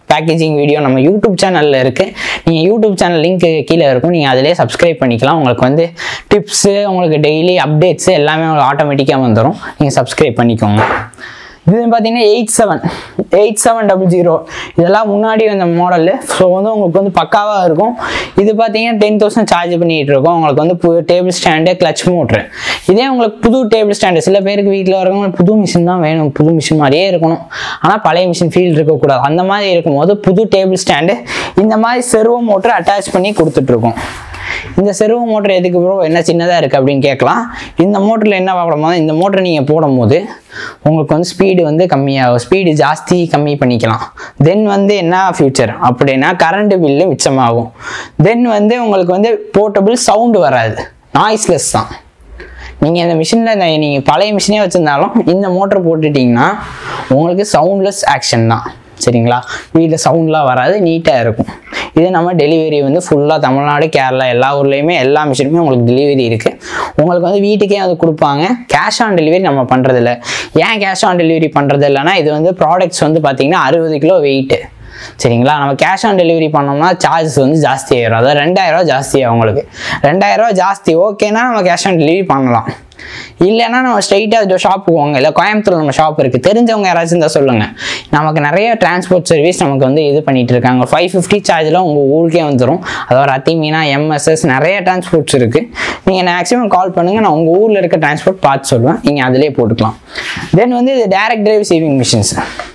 பேக்கேஜிங் வீடியோ நம்ம யூடியூப் சேனலில் இருக்குது நீங்கள் யூடியூப் சேனல் லிங்க் கீழே இருக்கும் நீங்கள் அதிலே சப்ஸ்கிரைப் பண்ணிக்கலாம் உங்களுக்கு வந்து டிப்ஸு உங்களுக்கு டெய்லி அப்டேட்ஸு எல்லாமே உங்களுக்கு ஆட்டோமேட்டிக்காக வந்துடும் நீங்கள் சப்ஸ்கிரைப் பண்ணிக்கோங்க இது பார்த்தீங்கன்னா eight seven eight seven double zero இதெல்லாம் முன்னாடி வந்த மாடலு ஸோ வந்து உங்களுக்கு வந்து பக்காவாக இருக்கும் இது பார்த்தீங்கன்னா டென் தௌசண்ட் சார்ஜ் பண்ணிகிட்டு இருக்கோம் உங்களுக்கு வந்து புது டேபிள் ஸ்டாண்டு கிளச் மோட்ரு இதே உங்களுக்கு புது டேபிள் ஸ்டாண்டு சில பேருக்கு வீட்டில் வரவங்க புது மிஷின் தான் வேணும் புது மிஷின் மாதிரியே இருக்கணும் ஆனால் பழைய மிஷின் ஃபீல் இருக்கக்கூடாது அந்த மாதிரி இருக்கும்போது புது டேபிள் ஸ்டாண்டு இந்த மாதிரி செர்வோ மோட்ரு அட்டாச் பண்ணி கொடுத்துட்ருக்கோம் இந்த செர்வோ மோட்டர் எதுக்கு ப்ரோ என்ன சின்னதாக இருக்குது அப்படின்னு கேட்கலாம் இந்த மோட்டரில் என்ன பார்க்கணும் இந்த மோட்டர் நீங்கள் போடும்போது உங்களுக்கு வந்து ஸ்பீடு வந்து கம்மியாகும் ஸ்பீடு ஜாஸ்தி கம்மி பண்ணிக்கலாம் தென் வந்து என்ன ஃபியூச்சர் அப்படின்னா கரண்ட் பில்லு மிச்சமாகும் தென் வந்து உங்களுக்கு வந்து போர்ட்டபிள் சவுண்டு வராது நாய்ஸ்லெஸ் தான் நீங்கள் இந்த மிஷினில் நீங்கள் பழைய மிஷினே வச்சுருந்தாலும் இந்த மோட்டர் போட்டுட்டிங்கன்னா உங்களுக்கு சவுண்ட்லெஸ் ஆக்ஷன் தான் சரிங்களா வீட்டில் சவுண்ட்லாம் வராது நீட்டாக இருக்கும் இது நம்ம டெலிவரி வந்து ஃபுல்லாக தமிழ்நாடு கேரளா எல்லா ஊர்லேயுமே எல்லா மிஷினுமே உங்களுக்கு டெலிவரி இருக்குது உங்களுக்கு வந்து வீட்டுக்கே வந்து கொடுப்பாங்க கேஷ் ஆன் டெலிவரி நம்ம பண்ணுறதில்ல ஏன் கேஷ் ஆன் டெலிவரி பண்ணுறது இல்லைன்னா இது வந்து ப்ராடக்ட்ஸ் வந்து பார்த்திங்கன்னா அறுபது கிலோ வெயிட்டு சரிங்களா நம்ம கேஷ் ஆன் டெலிவரி பண்ணோம்னா சார்ஜஸ் வந்து ஜாஸ்தி ஆயிரும் அதாவது ரெண்டாயிரரூவா ஜாஸ்தி ஆகும் உங்களுக்கு ரெண்டாயிரரூவா ஜாஸ்தி ஓகேனா நம்ம கேஷ் ஆன் டெலிவரி பண்ணலாம் இல்லைன்னா நம்ம ஸ்ட்ரைட்டாக ஷாப்புக்கு வாங்க இல்லை கோயம்புத்தூர் நம்ம ஷாப் இருக்குது தெரிஞ்சவங்க யாராச்சும் இருந்தால் சொல்லுங்கள் நமக்கு நிறைய டிரான்ஸ்போர்ட் சர்வீஸ் நமக்கு வந்து இது பண்ணிட்டு இருக்காங்க ஃபைவ் ஃபிஃப்டி சார்ஜில் உங்கள் ஊருக்கே வந்துடும் அதாவது ரத்திமீனா எம்எஸ்எஸ் நிறைய டிரான்ஸ்போர்ட்ஸ் இருக்குது நீங்கள் மேக்ஸிமம் கால் பண்ணுங்கள் நான் உங்கள் ஊரில் இருக்க டிரான்ஸ்போர்ட் பார்த்து சொல்லுவேன் நீங்கள் அதிலே போட்டுக்கலாம் தென் வந்து இது டேரக்ட் டிரைவ் சேவிங் மிஷின்ஸ்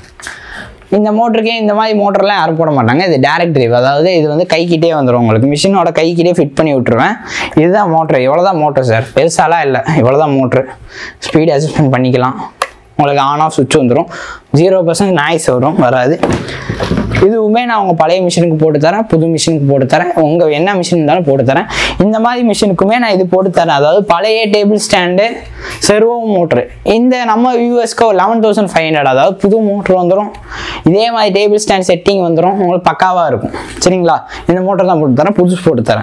இந்த மோட்டருக்கே இந்த மாதிரி மோட்டர்லாம் யாரும் போட மாட்டாங்க இது டேரக்ட் டிரைவ் அதாவது இது வந்து கைக்கிட்டே வந்துடும் உங்களுக்கு மிஷினோட கைக்கிட்டே ஃபிட் பண்ணி விட்டுருவேன் இதுதான் மோட்ரு இவ்வளோ தான் மோட்ரு சார் பெருசாலாம் இல்லை இவ்வளோ தான் மோட்ரு ஸ்பீட் அட்ஜஸ்ட்மெண்ட் பண்ணிக்கலாம் உங்களுக்கு ஆன் ஆஃப் சுவிட்ச் வந்துடும் ஜீரோ பர்சன்ட் நாய்ஸ் வரும் வராது இதுவுமே நான் உங்கள் பழைய மிஷினுக்கு போட்டு தரேன் புது மிஷினுக்கு போட்டு தரேன் உங்கள் என்ன மிஷின் இருந்தாலும் போட்டு தரேன் இந்த மாதிரி மிஷினுக்குமே நான் இது போட்டு தரேன் அதாவது பழைய டேபிள் ஸ்டாண்டு செர்வோ மோட்ரு இந்த நம்ம யூஎஸ்க்கு லெவன் தௌசண்ட் ஃபைவ் ஹண்ட்ரட் அதாவது புது மோட்ரு வந்துடும் இதே மாதிரி டேபிள் ஸ்டாண்ட் செட்டிங் வந்துடும் உங்களுக்கு பக்காவாக இருக்கும் சரிங்களா இந்த மோட்டர் தான் போட்டு தரேன் புதுசு போட்டு தரேன்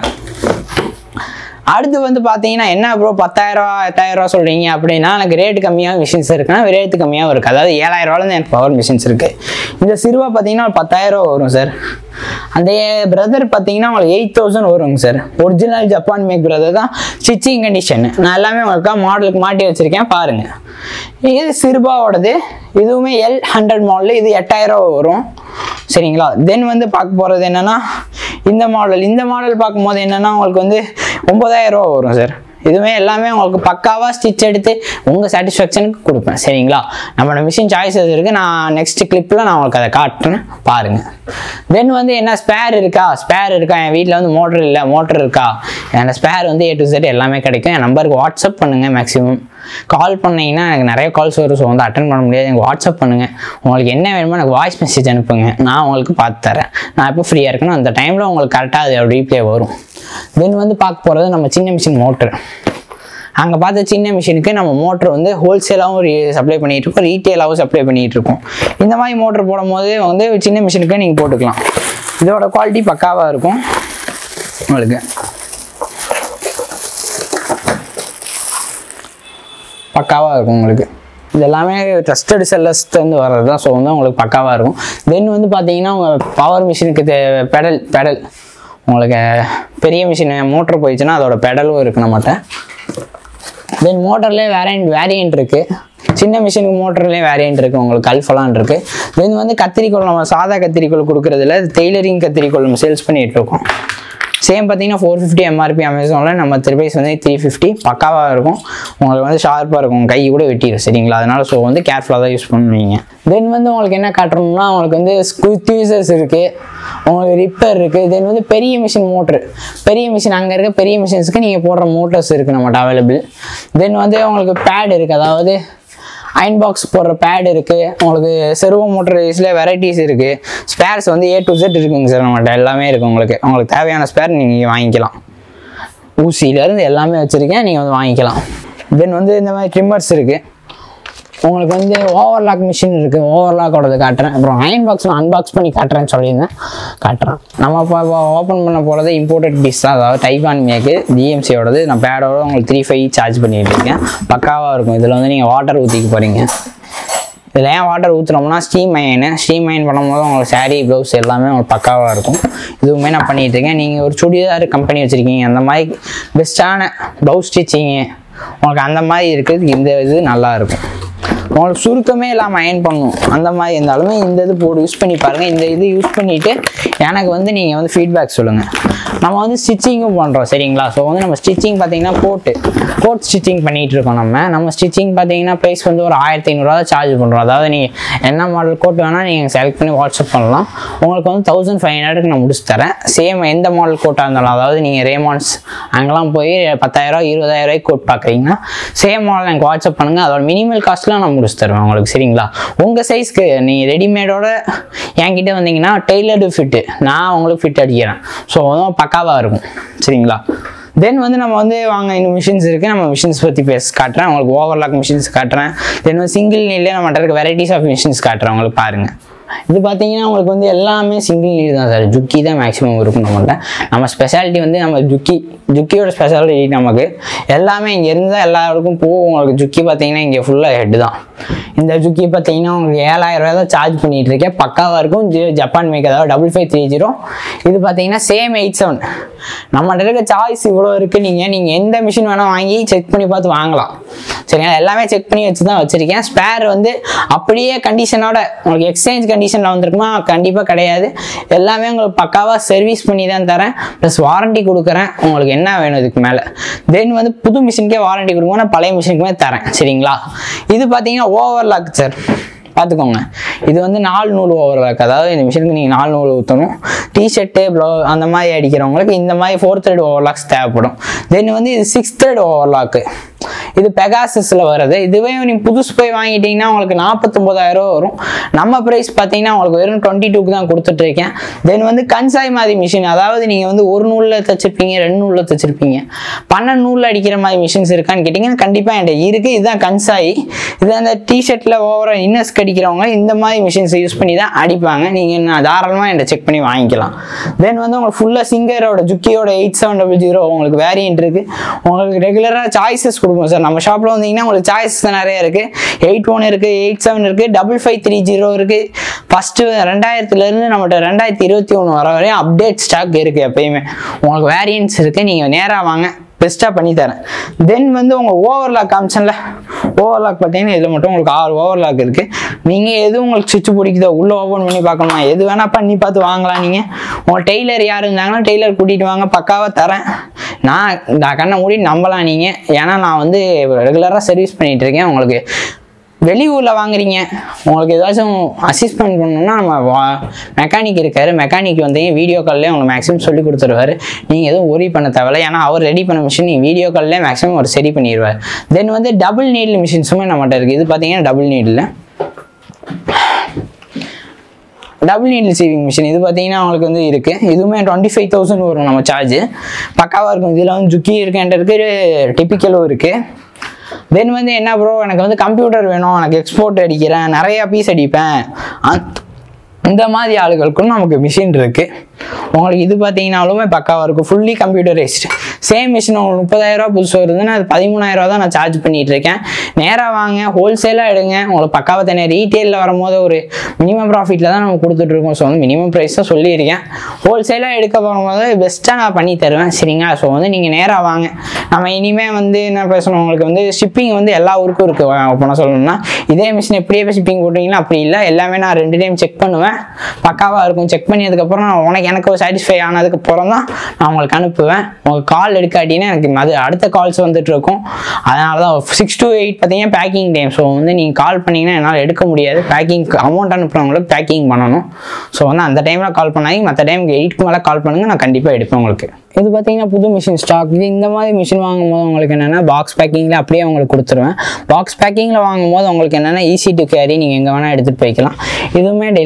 அடுத்து வந்து பார்த்தீங்கன்னா என்ன ப்ரோ பத்தாயிரரூவா எட்டாயிரரூவா சொல்கிறீங்க அப்படின்னா எனக்கு ரேட்டு கம்மியாக மிஷின்ஸ் இருக்குன்னா ரேட்டு கம்மியாகவும் இருக்குது அதாவது ஏழாயிரரூவாலேருந்து எனக்கு பவர் மிஷின்ஸ் இருக்குது இந்த சிறுவா பார்த்தீங்கன்னா பத்தாயிரரூவா வரும் சார் அந்த பிரதர் பார்த்தீங்கன்னா உங்களுக்கு எயிட் தௌசண்ட் வருங்க sir original Japan make brother தான் ஸ்டிச்சிங் கண்டிஷன் நான் எல்லாமே உங்களுக்கு மாடலுக்கு மாட்டி வச்சுருக்கேன் பாருங்கள் இது சிறுபாவோடது இதுவுமே எல் ஹண்ட்ரட் மாடல் இது எட்டாயிரம் வரும் சரிங்களா தென் வந்து பார்க்க போகிறது என்னென்னா இந்த மாடல் இந்த மாடல் பார்க்கும்போது என்னென்னா உங்களுக்கு வந்து ஒம்பதாயிரம் ரூபா வரும் சார் இதுவுமே எல்லாமே உங்களுக்கு பக்காவாக ஸ்டிச் எடுத்து உங்கள் சாட்டிஸ்ஃபேக்ஷனுக்கு கொடுப்பேன் சரிங்களா நம்மளோட மிஷின் சாய்ஸஸ் இருக்குது நான் நெக்ஸ்ட் கிளிப்பில் நான் உங்களுக்கு அதை காட்டுறேன் பாருங்கள் தென் வந்து என்ன ஸ்பேர் இருக்கா ஸ்பேர் இருக்கா என் வீட்டில் வந்து மோட்டர் இல்லை மோட்டர் இருக்கா என் ஸ்பேர் வந்து ஏ டு செட் எல்லாமே கிடைக்கும் என் நம்பருக்கு வாட்ஸ்அப் பண்ணுங்கள் மேக்ஸிமம் கால் பண்ணீங்கன்னா எனக்கு நிறைய கால்ஸ் வரும் ஸோ வந்து அட்டன் பண்ண முடியாது எனக்கு வாட்ஸ்அப் பண்ணுங்கள் உங்களுக்கு என்ன வேணுமோ எனக்கு வாய்ஸ் மெசேஜ் அனுப்புங்க நான் உங்களுக்கு பார்த்து தரேன் நான் எப்போ ஃப்ரீயாக இருக்கணும் அந்த டைமில் உங்களுக்கு கரெக்டாக அது ரீப்ளே வரும் தென் வந்து பார்க்க போகிறது நம்ம சின்ன மிஷின் மோட்ரு அங்கே பார்த்த சின்ன மிஷினுக்கு நம்ம மோட்ரு வந்து ஹோல்சேலாகவும் சப்ளை பண்ணிகிட்டு இருக்கோம் ரீட்டெயிலாகவும் சப்ளை பண்ணிகிட்டு இருக்கோம் இந்த மாதிரி மோட்ரு போடும்போது வந்து சின்ன மிஷினுக்கு நீங்கள் போட்டுக்கலாம் இதோட குவாலிட்டி பக்காவாக இருக்கும் உங்களுக்கு பக்காவாக இருக்கும் உங்களுக்கு இது எல்லாமே ட்ரஸ்டட் செல்லர்ஸ்லேருந்து வர்றது தான் ஸோ வந்து உங்களுக்கு பக்காவாக இருக்கும் தென் வந்து பார்த்தீங்கன்னா உங்கள் பவர் மிஷினுக்கு தே பெடல் பெடல் உங்களுக்கு பெரிய மிஷின் மோட்ரு போயிடுச்சுன்னா அதோட பெடலும் இருக்குது நம்மகிட்ட தென் மோட்டர்லேயே வேரியண்ட் வேரியண்ட் இருக்குது சின்ன மிஷினுக்கு மோட்டர்லேயே வேரியண்ட் இருக்குது உங்களுக்கு கல்ஃபெல்லாம் இருக்குது தென் வந்து கத்திரிக்கோள் நம்ம சாதா கத்திரிக்கோள் கொடுக்குறதுல டெய்லரிங் கத்திரிக்கோள் நம்ம சேல்ஸ் பண்ணிகிட்டு இருக்கோம் சேம் பார்த்தீங்கன்னா ஃபோர் ஃபிஃப்டி எம்ஆர்பி அமேசானில் நம்ம த்ரிபைஸ் வந்து த்ரீ ஃபிஃப்டி பக்காவாக இருக்கும் உங்களுக்கு வந்து ஷார்ப்பாக இருக்கும் கை கூட வெட்டிடும் சரிங்களா அதனால ஸோ வந்து கேர்ஃபுல்லாக தான் யூஸ் பண்ணுவீங்க தென் வந்து உங்களுக்கு என்ன காட்டுறோம்னா உங்களுக்கு வந்து ஸ்குவீசர்ஸ் இருக்குது உங்களுக்கு ரிப்பேர் இருக்குது தென் வந்து பெரிய மிஷின் மோட்ரு பெரிய மிஷின் அங்கே இருக்க பெரிய மிஷின்ஸ்க்கு நீங்கள் போடுற மோட்டர்ஸ் இருக்குது நம்மகிட்ட அவைலபிள் தென் வந்து உங்களுக்கு பேட் இருக்குது அதாவது அயன் பாக்ஸ் போடுற பேட் இருக்குது உங்களுக்கு செர்வோ மோட்டர் இதில் வெரைட்டிஸ் இருக்குது ஸ்பேர்ஸ் வந்து ஏ டு செட் இருக்குங்க சார் நம்மகிட்ட எல்லாமே இருக்குது உங்களுக்கு உங்களுக்கு தேவையான ஸ்பேர் நீங்கள் வாங்கிக்கலாம் ஊசியிலேருந்து எல்லாமே வச்சுருக்கேன் நீங்கள் வந்து வாங்கிக்கலாம் தென் வந்து இந்த மாதிரி ட்ரிம்மர்ஸ் இருக்குது உங்களுக்கு வந்து ஓவர்லாக் மிஷின் இருக்குது ஓவர்லாக்கோடது காட்டுறேன் அப்புறம் அயன் பாக்ஸ் நான் அன்பாக்ஸ் பண்ணி காட்டுறேன்னு சொல்லியிருந்தேன் காட்டுறேன் நம்ம இப்போ ஓப்பன் பண்ண போகிறது இம்போர்ட்டட் பீஸ் தான் அதாவது டைகான் மேக்கு டிஎம்சியோடது நான் பேடோட உங்களுக்கு த்ரீ ஃபைவ் சார்ஜ் பண்ணிட்டு இருக்கேன் பக்காவாக இருக்கும் இதில் வந்து நீங்கள் வாட்டர் ஊற்றிக்க போகிறீங்க இதில் ஏன் வாட்டர் ஊற்றுறோம்னா ஸ்டீம் அயனு ஸ்டீம் அயன் பண்ணும்போது உங்களுக்கு saree ப்ளவுஸ் எல்லாமே உங்களுக்கு பக்காவாக இருக்கும் இதுவுமே நான் பண்ணிட்டு இருக்கேன் நீங்கள் ஒரு சுடிதார் கம்பெனி வச்சுருக்கீங்க அந்த மாதிரி பெஸ்ட்டான ப்ளவுஸ் ஸ்டிச்சிங்கு உங்களுக்கு அந்த மாதிரி இருக்கிறதுக்கு இந்த இது நல்லா இருக்கும் உங்களுக்கு சுருக்கமே இல்லாமல் அயன் பண்ணணும் அந்த மாதிரி இருந்தாலுமே இந்த இது போட்டு யூஸ் பண்ணி பாருங்கள் இந்த இது யூஸ் பண்ணிவிட்டு எனக்கு வந்து நீங்கள் வந்து ஃபீட்பேக் சொல்லுங்கள் நம்ம வந்து ஸ்டிச்சிங்கும் பண்ணுறோம் சரிங்களா ஸோ வந்து நம்ம ஸ்டிச்சிங் பார்த்தீங்கன்னா கோட்டு கோட் ஸ்டிச்சிங் பண்ணிகிட்டு இருக்கோம் நம்ம நம்ம ஸ்டிச்சிங் பார்த்தீங்கன்னா ப்ரைஸ் வந்து ஒரு ஆயிரத்தி ஐநூறுரூவா சார்ஜ் பண்ணுறோம் அதாவது நீங்கள் என்ன மாடல் கோட் வேணால் நீங்கள் செலக்ட் பண்ணி வாட்ஸ்அப் பண்ணலாம் உங்களுக்கு வந்து தௌசண்ட் ஃபைவ் ஹண்ட்ரடுக்கு நான் முடிச்சு தரேன் சேம் எந்த மாடல் கோட்டாக இருந்தாலும் அதாவது நீங்கள் ரேமான்ஸ் அங்கெல்லாம் போய் பத்தாயிரம் இருபதாயிரம் கோட் பார்க்குறீங்கன்னா சேம் மாடல் எனக்கு வாட்ஸ்அப் பண்ணுங்கள் அதோட மினிமல் காஸ்ட்லாம் நான் முடிச்சு தருவேன் உங்களுக்கு சரிங்களா உங்கள் சைஸ்க்கு நீங்கள் ரெடிமேடோட என்கிட்ட வந்தீங்கன்னா டெய்லர்டு ஃபிட்டு நான் உங்களுக்கு ஃபிட் அடிக்கிறேன் ஸோ வந்து பக்காவாக இருக்கும் சரிங்களா தென் வந்து நம்ம வந்து வாங்க இன்னும் மிஷின்ஸ் இருக்குது நம்ம மிஷின்ஸ் பற்றி பேச காட்டுறேன் உங்களுக்கு ஓவர்லாக் மிஷின்ஸ் காட்டுறேன் தென் வந்து சிங்கிள் நீட்லேயே நம்மகிட்ட இருக்க வெரைட்டிஸ் ஆஃப் மிஷின்ஸ் காட்டுறேன் உங்களுக்கு பாருங்கள் இது பார்த்தீங்கன்னா உங்களுக்கு வந்து எல்லாமே சிங்கிள் நீட் தான் சார் ஜுக்கி தான் மேக்ஸிமம் இருக்கும் நம்மள்ட்ட நம்ம ஸ்பெஷாலிட்டி வந்து நம்ம ஜுக்கி ஜுக்கியோட ஸ்பெஷாலிட்டி நமக்கு எல்லாமே இங்கே இருந்தால் எல்லாருக்கும் போகும் உங்களுக்கு ஜுக்கி பார்த்தீங்கன்னா இங்கே ஃபுல்லாக ஹெட் தான் இந்த ஜுக்கி பார்த்தீங்கன்னா உங்களுக்கு ஏழாயிரம் ரூபாய் தான் சார்ஜ் பண்ணிட்டு இருக்கேன் பக்காவாக இருக்கும் ஜி- ஜப்பான் மேக் அதாவது டபுள் ஃபைவ் த்ரீ ஜீரோ இது பார்த்தீங்கன்னா சேம் எயிட் செவன் நம்மகிட்ட இருக்க சாய்ஸ் இவ்வளோ இருக்குது நீங்கள் நீங்கள் எந்த மிஷின் வேணால் வாங்கி செக் பண்ணி பார்த்து வாங்கலாம் சரிங்களா எல்லாமே செக் பண்ணி வச்சு தான் வச்சுருக்கேன் ஸ்பேர் வந்து அப்படியே கண்டிஷனோட உங்களுக்கு எக்ஸ்சேஞ்ச் கண்டிஷனில் வந்திருக்குமா கண்டிப்பாக கிடையாது எல்லாமே உங்களுக்கு பக்காவாக சர்வீஸ் பண்ணி தான் தரேன் ப்ளஸ் வாரண்டி கொடுக்குறேன் உங்களுக்கு என்ன வேணும் இதுக்கு மேலே தென் வந்து புது மிஷினுக்கே வாரண்டி கொடுக்கும்போது நான் பழைய மிஷினுக்குமே தரேன் சரிங்களா இது பார்த்தீங்கன்னா ஓவர்லாக் சார் பார்த்துக்கோங்க இது வந்து நாலு நூல் ஓவர்லாக் அதாவது இந்த மிஷினுக்கு நீங்கள் நாலு நூல் ஊற்றணும் டிஷர்ட்டு ப்ளவு அந்த மாதிரி அடிக்கிறவங்களுக்கு இந்த மாதிரி ஃபோர் த்ரெட் ஓவர்லாக்ஸ் தேவைப்படும் தென் வந்து இது சிக்ஸ் த்ரெட் ஓவர்லாக்கு இது பெகாசஸில் வருது இதுவே நீங்கள் புதுசு போய் வாங்கிட்டீங்கன்னா உங்களுக்கு நாற்பத்தொம்போதாயிரம் ரூபா வரும் நம்ம ப்ரைஸ் பார்த்தீங்கன்னா உங்களுக்கு வெறும் டுவெண்ட்டி டூக்கு தான் கொடுத்துட்ருக்கேன் தென் வந்து கன்சாய் மாதிரி மிஷின் அதாவது நீங்கள் வந்து ஒரு நூலில் தைச்சிருப்பீங்க ரெண்டு நூலில் தைச்சிருப்பீங்க பன்னெண்டு நூலில் அடிக்கிற மாதிரி மிஷின்ஸ் இருக்கான்னு கேட்டிங்கன்னா கண்டிப்பாக என்கிட்ட இருக்குது இதுதான் கன்சாய் இது அந்த டிஷர்ட்டில் ஓவராக இன்னர்ஸ்க்கு அடிக்கிறவங்க இந்த மாதிரி மிஷின்ஸ் யூஸ் பண்ணி தான் அடிப்பாங்க நீங்கள் நான் தாராளமாக என்கிட்ட செக் பண்ணி வாங்கிக்கலாம் தென் வந்து உங்களுக்கு ஃபுல்லாக சிங்கரோட ஜுக்கியோட எயிட் செவன் டபுள் ஜீரோ உங்களுக்கு வேரியன்ட் இருக்குது உங்களுக்கு ரெகுலராக சாய்ஸஸ் கொடுப்போம் சார் நம்ம ஷாப்பில் வந்தீங்கன்னா உங்களுக்கு சாய்ஸஸ் நிறைய இருக்குது எயிட் ஒன் இருக்குது எயிட் செவன் இருக்குது டபுள் ஃபைவ் த்ரீ ஜீரோ இருக்குது ஃபஸ்ட்டு ரெண்டாயிரத்துலேருந்து நம்மகிட்ட ரெண்டாயிரத்தி இருபத்தி ஒன்று வர வரையும் அப்டேட் ஸ்டாக் இருக்குது எப்பயுமே உங்களுக்கு வேரியன்ட்ஸ் இருக்குது நீங்கள் நேராக வாங்க பெஸ்ட்டாக பண்ணி தரேன் தென் வந்து உங்கள் ஓவர்லாக் காமிச்சன்ல ஓவர்லாக் பார்த்தீங்கன்னா இதில் மட்டும் உங்களுக்கு ஆறு ஓவர்லாக் இருக்குது நீங்கள் எது உங்களுக்கு சுவிட்ச் பிடிக்குதோ உள்ளே ஓப்பன் பண்ணி பார்க்கணுமா எது வேணால் பண்ணி பார்த்து வாங்கலாம் நீங்கள் உங்கள் டெய்லர் யார் இருந்தாங்கன்னா டெய்லர் கூட்டிகிட்டு வாங்க பக்காவாக தரேன் நான் இந்த கண்ணை மூடி நம்பலாம் நீங்கள் ஏன்னா நான் வந்து ரெகுலராக சர்வீஸ் பண்ணிகிட்டு இருக்கேன் உங்களுக்கு வெளியூரில் வாங்குறீங்க உங்களுக்கு ஏதாச்சும் அசிஸ்ட்மெண்ட் பண்ணணும்னா நம்ம மெக்கானிக் இருக்காரு மெக்கானிக் வந்தீங்க வீடியோ கால்லே உங்களுக்கு மேக்ஸிமம் சொல்லி கொடுத்துருவாரு நீங்கள் எதுவும் ஒரி பண்ண தேவையில்ல ஏன்னா அவர் ரெடி பண்ண மிஷின் நீங்கள் வீடியோ கால்லே மேக்ஸிமம் அவர் சரி பண்ணிடுவார் தென் வந்து டபுள் நீடில் மிஷின்ஸுமே நம்மகிட்ட இருக்குது இது பார்த்தீங்கன்னா double needle double needle sewing machine இது பார்த்தீங்கன்னா உங்களுக்கு வந்து இருக்குது இதுவுமே டுவெண்ட்டி ஃபைவ் தௌசண்ட் வரும் நம்ம சார்ஜ் பக்காவாக இருக்கும் இதில் வந்து ஜுக்கி இருக்கு என்கிட்ட இருக்குது டிப்பிக்கலும் இருக்குது தென் வந்து என்ன ப்ரோ எனக்கு வந்து கம்ப்யூட்டர் வேணும் எனக்கு எக்ஸ்போர்ட் அடிக்கிறேன் நிறையா பீஸ் அடிப்பேன் அந்த- இந்த மாதிரி ஆளுகளுக்கும் நமக்கு மிஷின் இருக்குது உங்களுக்கு இது பார்த்தீங்கன்னாலுமே பக்காவாக இருக்கும் ஃபுல்லி கம்ப்யூட்டரைஸ்டு சேம் மிஷின் உங்களுக்கு முப்பதாயிரரூவா புதுசு வருதுன்னா அது பதிமூணாயிரரூவா தான் நான் சார்ஜ் பண்ணிட்டு இருக்கேன் நேராக வாங்க ஹோல்சேலாக எடுங்க உங்களுக்கு பக்காவாக தனியாக ரீட்டெயிலில் வரும்போது ஒரு மினிமம் ப்ராஃபிட்டில் தான் நம்ம கொடுத்துட்ருக்கோம் ஸோ வந்து மினிமம் ப்ரைஸ் தான் சொல்லியிருக்கேன் ஹோல்சேலாக எடுக்க போகும்போது பெஸ்ட்டாக நான் பண்ணி தருவேன் சரிங்களா ஸோ வந்து நீங்கள் நேராக வாங்க நம்ம இனிமேல் வந்து என்ன பேசணும் உங்களுக்கு வந்து ஷிப்பிங் வந்து எல்லா ஊருக்கும் இருக்குது பண்ண சொல்லணும்னா இதே மிஷின் எப்படியே ஷிப்பிங் போட்டிங்கன்னா அப்படி இல்லை எல்லாமே நான் ரெண்டு டைம் செக் பண்ணுவேன் பக்காவாக இருக்கும் செக் பண்ணதுக்கப்புறம் நான் உனக்கு எனக்கு சாட்டிஸ்ஃபை ஆனதுக்கு அப்புறம் தான் நான் உங்களுக்கு அனுப்புவேன் உங்கள் கால் எடுக்காட்டினா எனக்கு அது அடுத்த கால்ஸ் வந்துட்டு இருக்கும் அதனால தான் சிக்ஸ் to எயிட் பார்த்தீங்கன்னா பேக்கிங் டைம் ஸோ வந்து நீங்கள் கால் பண்ணீங்கன்னா என்னால் எடுக்க முடியாது பேக்கிங் அமௌண்ட் அனுப்புறவங்களுக்கு பேக்கிங் பண்ணணும் ஸோ வந்து அந்த டைமில் கால் பண்ணாதீங்க மற்ற டைமுக்கு எயிட்க்கு மேலே கால் பண்ணுங்கள் நான் கண்டிப்பாக எடுப்பேன் உங்களுக்கு இது பார்த்தீங்கன்னா புது மிஷின் ஸ்டாக் இது இந்த மாதிரி மிஷின் வாங்கும்போது உங்களுக்கு என்னென்னா பாக்ஸ் பேக்கிங்கில் அப்படியே உங்களுக்கு கொடுத்துருவேன் பாக்ஸ் பேக்கிங்கில் வாங்கும்போது உங்களுக்கு என்னென்னா ஈஸி டு கேரி நீங்கள் எங்கே வேணால் எடுத்துகிட்டு போய்க்கலாம் இதுவுமே டெலிவரி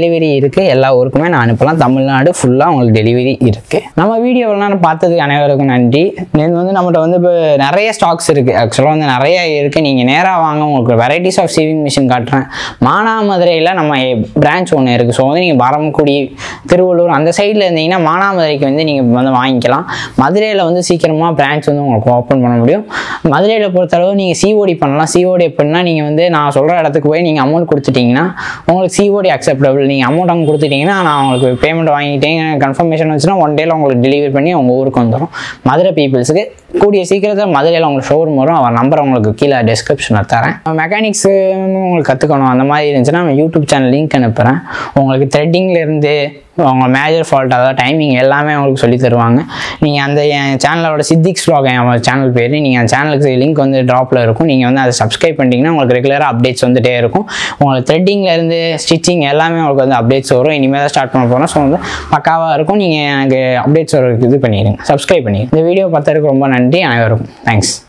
இருக்குது எல்லா ஊருக்குமே நான் அனுப்பலாம் தமிழ்நாடு ஃபுல்லாக உங்களுக்கு டெலிவரி இருக்குது நம்ம வீடியோவெல்லாம் பார்த்ததுக்கு அனைவருக்கும் நன்றி இது வந்து நம்மகிட்ட வந்து இப்போ நிறைய ஸ்டாக்ஸ் இருக்குது ஆக்சுவலாக வந்து நிறைய இருக்குது நீங்கள் நேராக வாங்க உங்களுக்கு வெரைட்டிஸ் ஆஃப் சீவிங் மிஷின் காட்டுறேன் மானாமதுரையில் நம்ம பிரான்ச் ஒன்று இருக்குது ஸோ வந்து நீங்கள் பரமக்குடி திருவள்ளூர் அந்த சைடில் இருந்தீங்கன்னா மானாமதுரைக்கு வந்து நீங்கள் வந்து வாங்கிக்கலாம் மதுரையில் வந்து சீக்கிரமாக பிரான்ச் வந்து உங்களுக்கு ஓப்பன் பண்ண முடியும் மதுரையில் பொறுத்தளவு நீங்கள் சிஓடி பண்ணலாம் சிஓடி எப்படின்னா நீங்கள் வந்து நான் சொல்கிற இடத்துக்கு போய் நீங்கள் அமௌண்ட் கொடுத்துட்டீங்கன்னா உங்களுக்கு சிஓடி அக்செப்டபிள் நீங்கள் அமௌண்ட் அங்கே கொடுத்துட்டீங்கன்னா நான் உங்களுக்கு பேமெண்ட் வாங்கிட்டேன் கன்ஃபர்மேஷன் வந்துச்சுன்னா ஒன் டேல உங்களுக்கு டெலிவரி பண்ணி உங்கள் ஊருக்கு வந்துடும் மதுரை பீப்புள்ஸுக்கு கூடிய சீக்கிரத்தில் மதுரையில் உங்களுக்கு ஷோரூம் வரும் அவர் நம்பர் உங்களுக்கு கீழே டிஸ்கிரிப்ஷனில் தரேன் மெக்கானிக்ஸ் உங்களுக்கு கற்றுக்கணும் அந்த மாதிரி இருந்துச்சுன்னா நம்ம யூடியூப் சேனல் லிங்க் அனுப்புகிறேன் உங்களுக்கு த்ரெட்டிங்லேருந்து உங்கள் மேஜர் ஃபால்ட் அதாவது டைமிங் எல்லாமே உங்களுக்கு சொல்லி தருவாங்க நீங்கள் அந்த என் சேனலோட சித்திக்ஸ் vlog என் சேனல் பேர் நீங்கள் அந்த சேனலுக்கு லிங்க் வந்து ட்ராப்பில் இருக்கும் நீங்கள் வந்து அதை சப்ஸ்கிரைப் பண்ணிட்டீங்கன்னா உங்களுக்கு ரெகுலராக அப்டேட்ஸ் வந்துட்டே இருக்கும் உங்களுக்கு த்ரெட்டிங்லேருந்து ஸ்டிச்சிங் எல்லாமே உங்களுக்கு வந்து அப்டேட்ஸ் வரும் இனிமேல் தான் ஸ்டார்ட் பண்ண போகிறோம் ஸோ வந்து பக்காவாக இருக்கும் நீங்கள் எனக்கு அப்டேட்ஸ் வர இது பண்ணிடுங்க சப்ஸ்கிரைப் பண்ணிடுங்க இந்த வீடியோ பார்த்ததுக்கு ரொம்ப நன்றி அனைவருக்கும் தேங்க்ஸ்